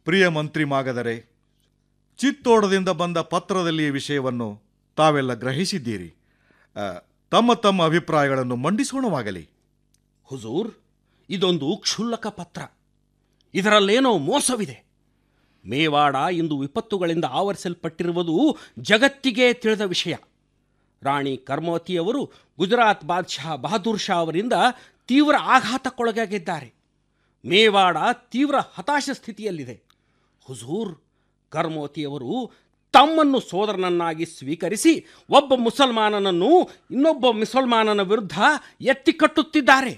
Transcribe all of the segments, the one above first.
ಪ್ರಿಯ ಮಂತ್ರಿ ಮಾಗದರೆ ಚಿತ್ತೋಡದಿಂದ ಬಂದ ಪತ್ರದಲ್ಲಿ ಈ ವಿಷಯವನ್ನು ತಾವೆಲ್ಲ ಗ್ರಹಿಸಿದ್ದೀರಿ ಆ, ತಮ್ಮ ತಮ್ಮ ಅಭಿಪ್ರಾಯಗಳನ್ನು ಮಂಡಿಸೋಣವಾಗಲಿ ಹುಜೂರ್ ಇದೊಂದು ಕ್ಷುಲ್ಲಕ ಪತ್ರ ಇದರಲ್ಲೇನೋ ಮೋಸವಿದೆ ಮೇವಾಡ ಇಂದು ವಿಪತ್ತುಗಳಿಂದ ಆವರಿಸಲ್ಪಟ್ಟಿರುವುದು ಜಗತ್ತಿಗೆ ತಿಳಿದ ವಿಷಯ ರಾಣಿ ಕರ್ಮವತಿಯವರು ಗುಜರಾತ್ ಬಾದ್ಶಾ ಬಹದ್ದೂರ್ ಶಾ ಅವರಿಂದ ತೀವ್ರ ಆಘಾತಕ್ಕೊಳಗಾಗಿದ್ದಾರೆ ಮೇವಾಡ ತೀವ್ರ ಹತಾಶ ಸ್ಥಿತಿಯಲ್ಲಿದೆ ಹುಜೂರ್ ಕರ್ಮವತಿಯವರು ತಮ್ಮನ್ನು ಸೋದರನನ್ನಾಗಿ ಸ್ವೀಕರಿಸಿ ಒಬ್ಬ ಮುಸಲ್ಮಾನನನ್ನು ಇನ್ನೊಬ್ಬ ಮುಸಲ್ಮಾನನ ವಿರುದ್ಧ ಎತ್ತಿ ಕಟ್ಟುತ್ತಿದ್ದಾರೆ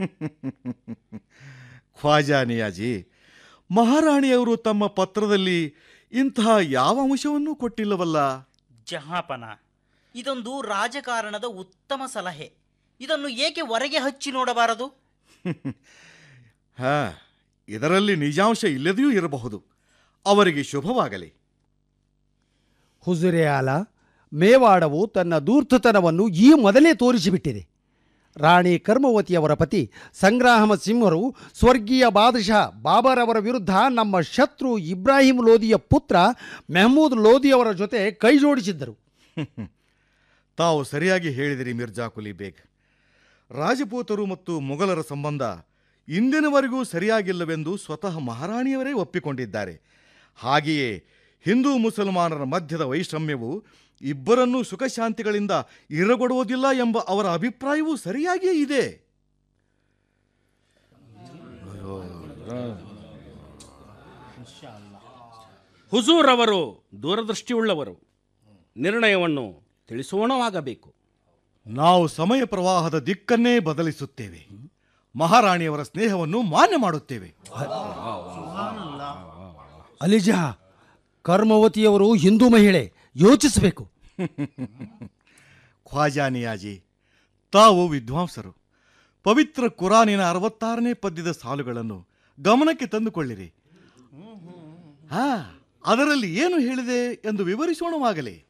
ಖ್ವಾಜಾ ನಿಯಾಜಿ ಮಹಾರಾಣಿಯವರು ತಮ್ಮ ಪತ್ರದಲ್ಲಿ ಇಂತಹ ಯಾವ ಅಂಶವನ್ನೂ ಕೊಟ್ಟಿಲ್ಲವಲ್ಲ ಜಹಾಪನ ಇದೊಂದು ರಾಜಕಾರಣದ ಉತ್ತಮ ಸಲಹೆ ಇದನ್ನು ಏಕೆ ಹೊರಗೆ ಹಚ್ಚಿ ನೋಡಬಾರದು ಹಾ ಇದರಲ್ಲಿ ನಿಜಾಂಶ ಇಲ್ಲದೆಯೂ ಇರಬಹುದು ಅವರಿಗೆ ಶುಭವಾಗಲಿ ಹುಜುರೆ ಆಲ ಮೇವಾಡವು ತನ್ನ ಧೂರ್ತತನವನ್ನು ಈ ಮೊದಲೇ ತೋರಿಸಿಬಿಟ್ಟಿದೆ ರಾಣಿ ಕರ್ಮವತಿಯವರ ಪತಿ ಸಂಗ್ರಾಮ ಸಿಂಹರು ಸ್ವರ್ಗೀಯ ಬಾದಶಾ ಬಾಬರ್ ಅವರ ವಿರುದ್ಧ ನಮ್ಮ ಶತ್ರು ಇಬ್ರಾಹಿಂ ಲೋದಿಯ ಪುತ್ರ ಮೆಹಮೂದ್ ಲೋದಿಯವರ ಜೊತೆ ಕೈ ಜೋಡಿಸಿದ್ದರು ತಾವು ಸರಿಯಾಗಿ ಹೇಳಿದಿರಿ ಮಿರ್ಜಾ ಕುಲಿ ಬೇಗ್ ರಾಜಪೂತರು ಮತ್ತು ಮೊಘಲರ ಸಂಬಂಧ ಇಂದಿನವರೆಗೂ ಸರಿಯಾಗಿಲ್ಲವೆಂದು ಸ್ವತಃ ಮಹಾರಾಣಿಯವರೇ ಒಪ್ಪಿಕೊಂಡಿದ್ದಾರೆ ಹಾಗೆಯೇ ಹಿಂದೂ ಮುಸಲ್ಮಾನರ ಮಧ್ಯದ ವೈಷಮ್ಯವು ಇಬ್ಬರನ್ನೂ ಸುಖಶಾಂತಿಗಳಿಂದ ಇರಗೊಡುವುದಿಲ್ಲ ಎಂಬ ಅವರ ಅಭಿಪ್ರಾಯವೂ ಸರಿಯಾಗಿಯೇ ಇದೆ ಹುಜೂರ್ ಅವರು ದೂರದೃಷ್ಟಿಯುಳ್ಳವರು ನಿರ್ಣಯವನ್ನು ತಿಳಿಸೋಣವಾಗಬೇಕು ನಾವು ಸಮಯ ಪ್ರವಾಹದ ದಿಕ್ಕನ್ನೇ ಬದಲಿಸುತ್ತೇವೆ ಮಹಾರಾಣಿಯವರ ಸ್ನೇಹವನ್ನು ಮಾನ್ಯ ಮಾಡುತ್ತೇವೆ ಅಲಿಜಾ ಕರ್ಮವತಿಯವರು ಹಿಂದೂ ಮಹಿಳೆ ಯೋಚಿಸಬೇಕು ಖ್ವಾಜಾ ನಿಯಾಜಿ ತಾವು ವಿದ್ವಾಂಸರು ಪವಿತ್ರ ಕುರಾನಿನ ಅರವತ್ತಾರನೇ ಪದ್ಯದ ಸಾಲುಗಳನ್ನು ಗಮನಕ್ಕೆ ತಂದುಕೊಳ್ಳಿರಿ ಹಾ ಅದರಲ್ಲಿ ಏನು ಹೇಳಿದೆ ಎಂದು ವಿವರಿಸೋಣವಾಗಲಿ